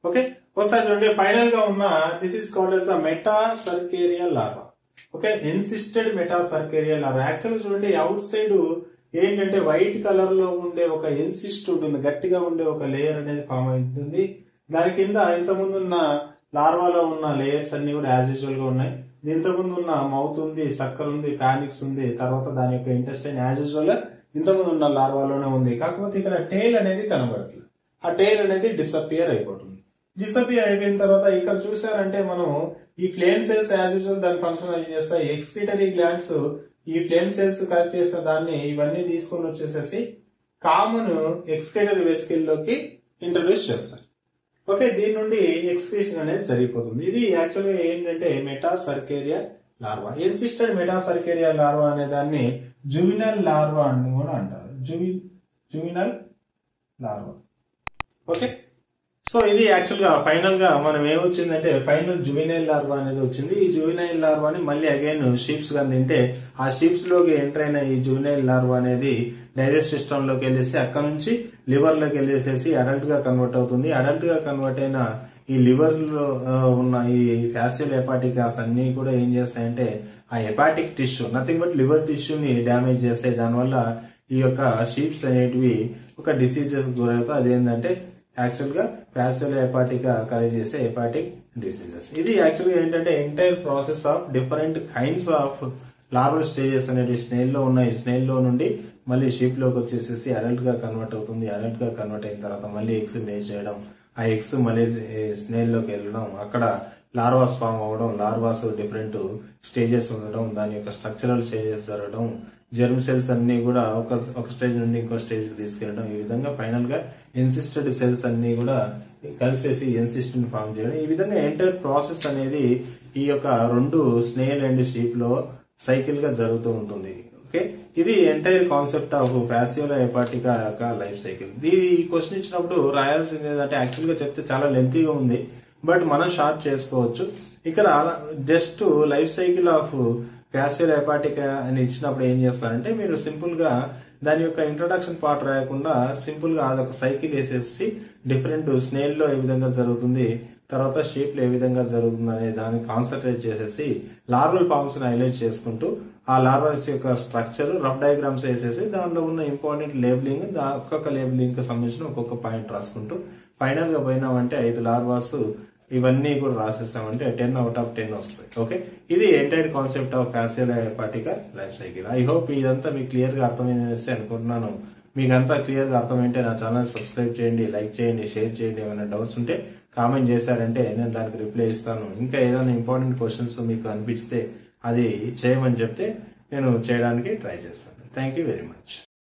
okay ఒకసారి చూడండి final గా ఉన్న this is called as meta cercarial larva okay encysted meta cercarial larva actual చూడండి అవుట్ సైడ్ ఏంటంటే వైట్ కలర్ లో ఉండే ఒక ఎన్సిస్ట్ ఉంటుంది గట్టిగా ఉండే ఒక లేయర్ అనేది ఫామ్ అవుతుంది దాని కింద ఇంతకుముందు ఉన్న లార్వాలో ఉన్న లేయర్స్ అన్ని కూడా యాజ్ యూజువల్ గా ఉన్నాయి ఇంతకుముందు ఉన్న మౌత్ ఉంది సక్కర్ ఉంది పానిక్స్ ఉంది తర్వాత దాని యొక్క ఇంటెస్టైన్ యాజ్ యూజువల్ గా ఇంతకుముందు ఉన్న లార్వాలోనే ఉంది కాకపోతే ఇక్కడ టేల్ అనేది కనబడట్లేదు ఆ టేల్ అనేది డిసపియర్ అయిపోతుంది డిసపియర్ అయిపోయిన తర్వాత ఇక్కడ చూసారంటే మనం ఈ ఫ్లేమ్ సెల్స్ యాజ్ యూజువల్ దాని ఫంక్షన్ అవి చేస్తాయి ఎక్స్క్రీటరీ గ్లాండ్స్ ఈ ఫ్లేమ్ సెల్స్ కలెక్ట్ చేసిన దాన్ని ఇవన్నీ తీసుకొని వచ్చేసేసి కామన్ ఎక్స్క్రీటరీ వెసికల్ లోకి ఇంట్రడ్యూస్ చేస్తారు ఓకే దీని నుండి ఎక్స్క్రీషన్ అనేది జరిగిపోతుంది ఇది యాక్చువల్గా ఏంటంటే meta cercaria larva encysted meta cercaria larva అనే దాన్ని జువినల్ లార్వా అని కూడా అంటారు జువి జువినల్ లార్వా ఓకే సో ఇది యాక్చువల్ గా ఫైనల్ గా మనం ఏమొచ్చిందంటే ఫైనల్ జువినైల్ లార్వా అనేది వచ్చింది ఈ జువినైల్ లార్వాని మళ్ళీ అగైన్ షీప్స్ గా తింటే ఆ షీప్స్ లోకి ఎంటర్ అయిన ఈ జువినైల్ లార్వా అనేది డైజెస్ట్ సిస్టమ్ లోకి వెళ్ళేసి అక్కడ నుంచి లివర్ లోకి వెళ్ళేసేసి అడల్ట్ గా కన్వర్ట్ అవుతుంది అడల్ట్ గా కన్వర్ట్ అయిన ఈ లివర్ లో ఆ, ఉన్న ఈ ఫ్యాసియల్ హెపాటికాస్ అన్ని కూడా ఏం చేస్తాయంటే ఆ hepatic tissue nothing but liver టిష్యూని డ్యామేజ్ చేస్తాయి దానివల్ల ఈ యొక్క షీప్స్ అనేటివి ఒక డిసీజెస్ గురవుతాయి అదేంటంటే యాక్చువల్ గా ప్యాసిల్ హెపాటిక్ కలెక్ట్ చేసే హెపాటిక్ డిసీజెస్ ఇది యాక్చువల్ గా ఏంటంటే entire process of different kinds of larval stages అనేవి స్నేల్ లో ఉన్నాయి స్నేల్ లో నుండి మళ్ళీ షీప్ లోకి వచ్చేసేసి అడల్ట్ గా కన్వర్ట్ అవుతుంది అడల్ట్ గా కన్వర్ట్ అయిన తర్వాత మళ్ళీ ఎగ్స్ లేజ్ చేయడం ఆ ఎగ్స్ మళ్ళీ స్నేల్ లోకి వెళ్ళడం అక్కడ లార్వాస్ ఫామ్ అవ్వడం లార్వాస్ డిఫరెంట్ స్టేజెస్ ఉండడం దాని యొక్క స్ట్రక్చరల్ స్టేజెస్ జరగడం జెర్మ్ సెల్స్ అన్ని కూడా ఒక ఒక స్టేజ్ నుండి ఇంకో స్టేజ్ కి తీసుకెళ్ళడం ఈ విధంగా ఫైనల్ గా ఇన్సిస్టెడ్ సెల్స్ అన్ని కూడా కలిసేసి ఎన్సిస్ట్ ని ఫామ్ చేయడం ఈ విధంగా ఎంటైర్ ప్రాసెస్ అనేది ఈ యొక్క రెండు స్నేల్ అండ్ షీప్ లో సైకిల్ గా జరుగుతూ ఉంటుంది ఓకే ఇది entire concept of Fasciola hepatica యొక్క లైఫ్ సైకిల్ ఇది ఈ క్వశ్చన్ ఇచ్చినప్పుడు రాయాల్సింది ఏంటంటే యాక్చువల్ గా చెప్తే చాలా లెంతీగా ఉంది బట్ మనం షార్ట్ చేసుకోవచ్చు ఇక్కడ just life cycle of Fasciola hepatica అని ఇచ్చినప్పుడు ఏం చేస్తారంటే మీరు సింపుల్ గా దాని యొక్క ఇంట్రొడక్షన్ పార్ట్ రాయకుండా సింపుల్ గా అదొక సైకిల్ వేసేసి డిఫరెంట్ స్నేల్ లో ఏ విధంగా జరుగుతుంది తర్వాత షేప్ లో ఏ విధంగా జరుగుతుంది అనే దాన్ని కాన్సన్ట్రేట్ చేసేసి లార్వల్ ఫార్మ్స్ ని హైలైట్ చేసుకుంటూ ఆ లార్వల్స్ యొక్క స్ట్రక్చర్ రఫ్ డయాగ్రామ్స్ వేసేసి దానిలో ఉన్న ఇంపార్టెంట్ లేబులింగ్ ఒక్కొక్క లేబులింగ్ కి సంబంధించిన ఒక్కొక్క పాయింట్ రాసుకుంటూ ఫైనల్ గా పోయినామంటే ఐదు లార్వాస్ ఇవన్నీ కూడా రాసేసామంటే టెన్ అవుట్ ఆఫ్ టెన్ వస్తాయి ఓకే ఇది entire concept of Fasciola particle life cycle I hope ఇదంతా మీకు క్లియర్ గా అర్థమైందనేసి అనుకుంటున్నాను మీకు అంతా క్లియర్ గా అర్థమైంటే నా ఛానల్ సబ్స్క్రైబ్ చేయండి లైక్ చేయండి షేర్ చేయండి ఏమైనా డౌట్స్ ఉంటే కామెంట్ చేశారంటే నేను దానికి రిప్లై ఇస్తాను ఇంకా ఏదైనా ఇంపార్టెంట్ క్వశ్చన్స్ మీకు అనిపిస్తే అది చేయమని చెప్తే నేను చేయడానికి ట్రై చేస్తాను థ్యాంక్ యూ వెరీ మచ్